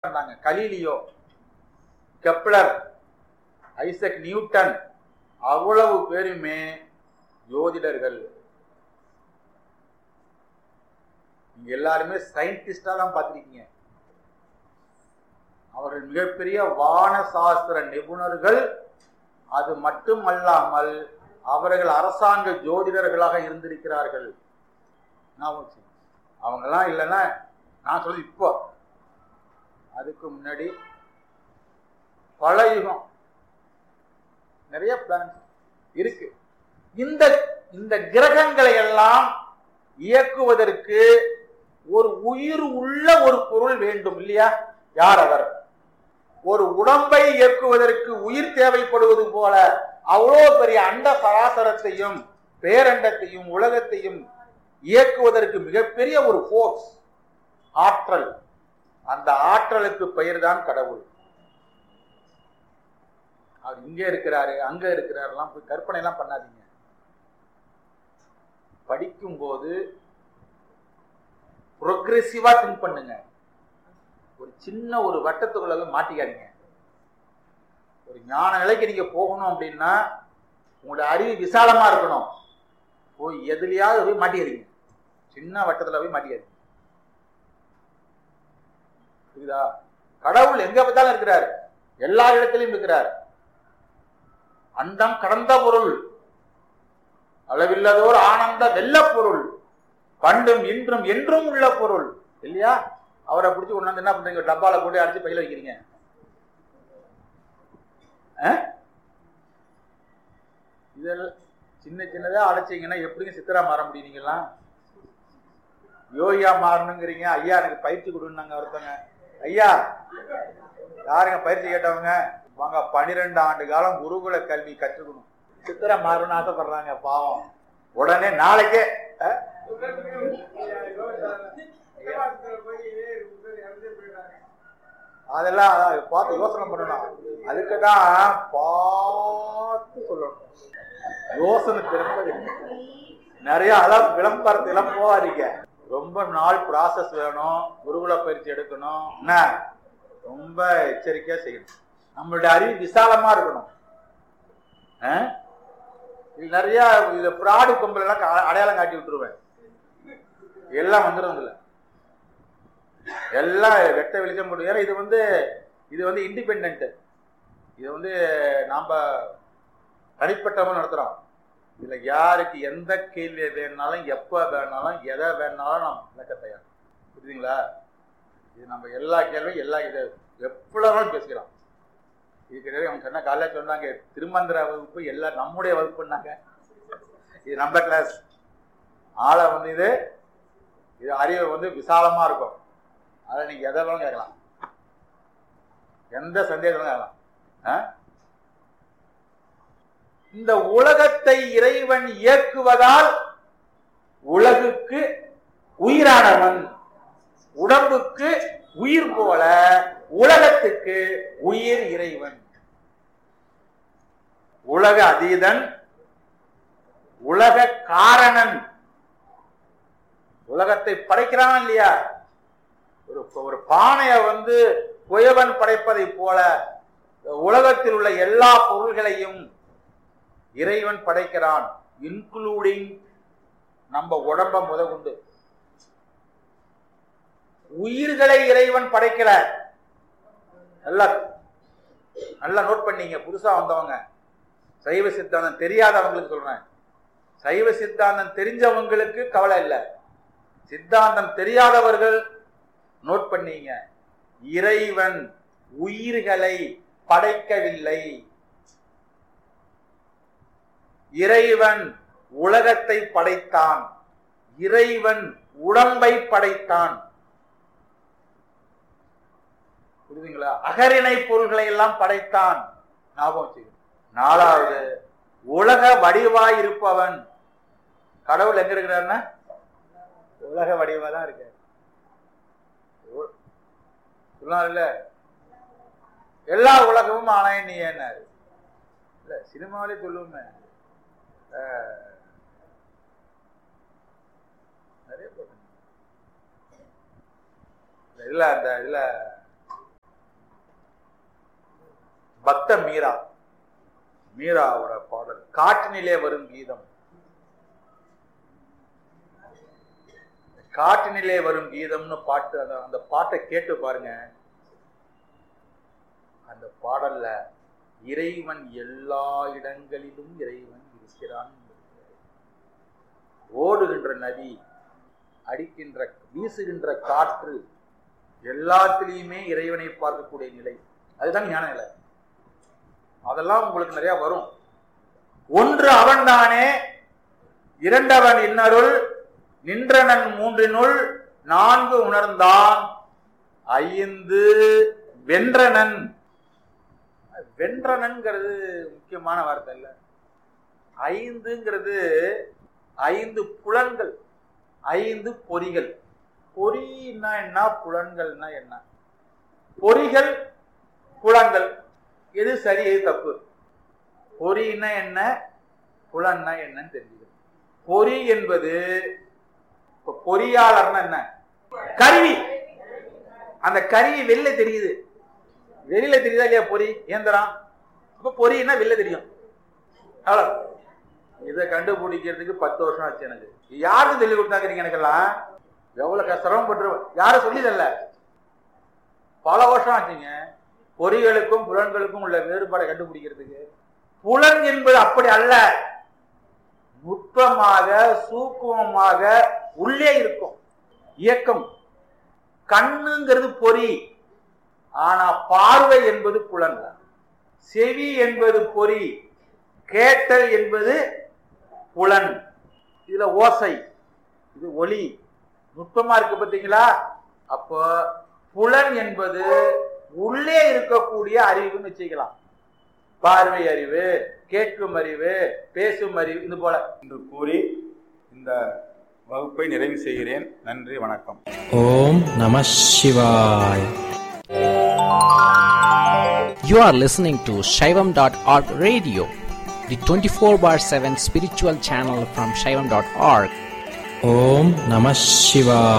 இருந்தாங்க Galileo Kepler Isaac Newton அவ்வளவு பேருமே ஜோதிடர்கள் நீங்க எல்லாருமே சயின்டிஸ்டா தான் பார்த்திருக்கீங்க அவர்கள் மிகப்பெரிய வான சாஸ்திர நிபுணர்கள் அது மட்டுமல்லாமல் அவர்கள் அரசாங்க ஜோதிடர்களாக இருந்திருக்கிறார்கள் ஞாபகம் வச்சுக்கங்க. அவங்கெல்லாம் இல்லைன்னா நான் சொல்றது இப்போ அதுக்கு முன்னாடி பல யுகம் நிறைய பிளான்ஸ் இருக்கு இந்த இந்த கிரகங்களை எல்லாம் இயக்குவதற்கு ஒரு உயிர் உள்ள ஒரு பொருள் வேண்டும் இல்லையா யார் அவர் ஒரு உடம்பை இயக்குவதற்கு உயிர் தேவைப்படுவது போல அவ்வளோ பெரிய அண்ட சராசரத்தையும் பேரண்டத்தையும் உலகத்தையும் இயக்குவதற்கு மிகப்பெரிய ஒரு ஃபோர்ஸ் ஆற்றல் அந்த ஆற்றலுக்கு பெயர் தான் கடவுள் அவர் இங்க இருக்கிறாரு அங்க இருக்கிறாருலாம் போய் கற்பனை எல்லாம் பண்ணாதீங்க படிக்கும்போது ப்ரொக்ரெசிவா திங்க் பண்ணுங்க ஒரு சின்ன ஒரு வட்டத்துக்குள்ள மாட்டிக்காதீங்க ஒரு ஞான நிலைக்கு நீங்க போகணும் அப்படின்னா உங்களோட அறிவு விசாலமா இருக்கணும் போய் எதுலயாவது போய் மாட்டிக்கிறீங்க சின்ன வட்டத்துல போய் மாட்டிக்காதீங்க புரியுதா கடவுள் எங்க பார்த்தாலும் இருக்கிறார் எல்லா இடத்திலும் இருக்கிறார் அண்டம் கடந்த பொருள் அளவில்லதோர் ஆனந்த வெள்ள பொருள் பண்டும் இன்றும் என்றும் உள்ள பொருள் இல்லையா அவரை பிடிச்சி கொண்டாந்து என்ன பண்றீங்க டப்பால போட்டு அடிச்சு பையில வைக்கிறீங்க ஆ? இதெல்லாம் சின்ன சின்னதா அடைச்சிங்கன்னா எப்படிங்க சித்தரா மாற முடியும் நீங்கெல்லாம் யோகியா மாறணுங்கிறீங்க ஐயா எனக்கு பயிற்சி கொடுன்னாங்க ஒருத்தங்க ஐயா யாருங்க பயிற்சி கேட்டவங்க வாங்க பன்னிரெண்டு ஆண்டு காலம் குருகுல கல்வி கற்றுக்கணும் சித்திர மாறணும்னு ஆசைப்படுறாங்க பாவம் உடனே நாளைக்கே அஹ், அதெல்லாம் அதான் பார்த்து யோசனை பண்ணணும் அதுக்கு தான் பார்த்து சொல்லணும் யோசனை திரும்ப நிறைய அதான் விளம்பரத்தெல்லாம் போகாதீங்க ரொம்ப நாள் ப்ராசஸ் வேணும் குருகுல பயிற்சி எடுக்கணும் என்ன ரொம்ப எச்சரிக்கையா செய்யணும் நம்மளுடைய அறிவு விசாலமா இருக்கணும் ஆ? இது நிறைய இது பிராடு கும்பல் எல்லாம் அ- அடையாளம் காட்டி விட்டுருவேன் எல்லாம் வந்துடும் இதுல எல்லாம் வெட்ட வெளிச்சம் போட்டு ஏன்னா இது வந்து இது வந்து இண்டிபெண்ட் இது வந்து நாம தனிப்பட்டவங்க நடத்துறோம் இதுல யாருக்கு எந்த கேள்வி வேணாலும் எப்ப வேணாலும் எதை வேணாலும் நம்ம விளக்க தயார் புரியுதுங்களா இது நம்ம எல்லா கேள்வியும் எல்லா இதை எப்பளாலும் பேசிக்கலாம் இதுக்கு நிறைய அவங்க சொன்ன காலையில சொன்னாங்க திருமந்திர வகுப்பு எல்லாம் நம்முடைய வகுப்புன்னாங்க இது நம்ம கிளாஸ் ஆளை வந்து இது இது அறிவு வந்து விசாலமா இருக்கும் அதை நீங்க எதை வேணாலும் கேட்கலாம் எந்த சந்தேகத்திலும் கேட்கலாம் ஆ? இந்த உலகத்தை இறைவன் இயக்குவதால் உலகுக்கு உயிரானவன் உடம்புக்கு உயிர் போல உலகத்துக்கு உயிர் இறைவன் உலக அதீதன் உலக காரணன் உலகத்தை படைக்கிறான் இல்லையா ஒரு ஒரு பானையை வந்து குயவன் படைப்பதை போல உலகத்தில் உள்ள எல்லா பொருள்களையும் இறைவன் படைக்கிறான் இன்க்ளூடிங் நம்ம உடம்ப முதற்கொண்டு உயிர்களை இறைவன் படைக்கல நல்லா நல்லா நோட் பண்ணீங்க புதுசா வந்தவங்க சைவ சித்தாந்தம் தெரியாதவங்களுக்கு சொல்றேன் சைவ சித்தாந்தம் தெரிஞ்சவங்களுக்கு கவலை இல்லை சித்தாந்தம் தெரியாதவர்கள் நோட் பண்ணீங்க இறைவன் உயிர்களை படைக்கவில்லை இறைவன் உலகத்தை படைத்தான் இறைவன் உடம்பை படைத்தான் புரியுதுங்களா அகரிணை பொருள்களை எல்லாம் படைத்தான் ஞாபகம் வச்சுக்கணும் நாலாவது உலக வடிவாய் இருப்பவன் கடவுள் எங்க இருக்கிறாருன்னா உலக வடிவா தான் இருக்காரு சொல்லாருல்ல எல்லா உலகமும் ஆனா நீ ஏன்னாரு இல்ல சினிமாவிலே சொல்லுவோமே அஹ், நிறைய போட்டு இல்ல அந்த இதுல பக்த மீரா மீராவோட பாடல் காற்றினிலே வரும் கீதம் காற்றினிலே வரும் கீதம்னு பாட்டு அந்த அந்த பாட்டை கேட்டு பாருங்க அந்த பாடல்ல இறைவன் எல்லா இடங்களிலும் இறைவன் இருக்கிறான் ஓடுகின்ற நதி அடிக்கின்ற வீசுகின்ற காற்று எல்லாத்திலையுமே இறைவனை பார்க்கக்கூடிய நிலை அதுதான் ஞான நிலை அதெல்லாம் உங்களுக்கு நிறைய வரும் ஒன்று அவன்தானே இரண்டவன் இன்னருள் நின்றனன் மூன்றினுள் நான்கு உணர்ந்தான் ஐந்து வென்றனன் வென்றனன்ங்கிறது முக்கியமான வார்த்தை இல்ல ஐந்துங்கிறது ஐந்து புலன்கள் ஐந்து பொறிகள் பொறின்னா என்ன புலன்கள்னா என்ன பொறிகள் புலன்கள் எது சரி எது தப்பு பொறின்னா என்ன புலன்னா என்னன்னு தெரிஞ்சுக்கணும் பொறி என்பது இப்ப பொறியாளர்னா என்ன கருவி அந்த கருவி வெளில தெரியுது வெளியில தெரியுதா இல்லையா பொறி இயந்திரம் அப்ப பொறின்னா வெளில தெரியும் அவ்வளவு இதை கண்டுபிடிக்கிறதுக்கு பத்து வருஷம் ஆச்சு எனக்கு யாருக்கு சொல்லி கொடுத்தாங்க எனக்கெல்லாம் எவ்வளவு க- சிரமப்பட்டு யாரும் சொல்லிதல்ல பல வருஷம் ஆச்சுங்க பொறிகளுக்கும் புலன்களுக்கும் உள்ள வேறுபாடை கண்டுபிடிக்கிறதுக்கு புலன் என்பது அப்படி அல்ல நுட்பமாக சூக்குமமாக உள்ளே இருக்கும் இயக்கம் கண்ணுங்கிறது பொறி ஆனா பார்வை என்பது புலன் செவி என்பது பொறி கேட்டல் என்பது புலன் இதுல ஓசை இது ஒலி நுட்பமா இருக்கு பார்த்தீங்களா அப்போ புலன் என்பது உள்ளே இருக்கக்கூடிய அறிவுன்னு வச்சுக்கலாம் பார்வை அறிவு கேட்கும் அறிவு பேசும் அறிவு இது போல என்று கூறி இந்த வகுப்பை நிறைவு செய்கிறேன் நன்றி வணக்கம் ஓம் நம சிவாய் You are listening to Shaivam.org radio, the 24 bar 7 spiritual channel from Shaivam.org. Om Namah Shivaya.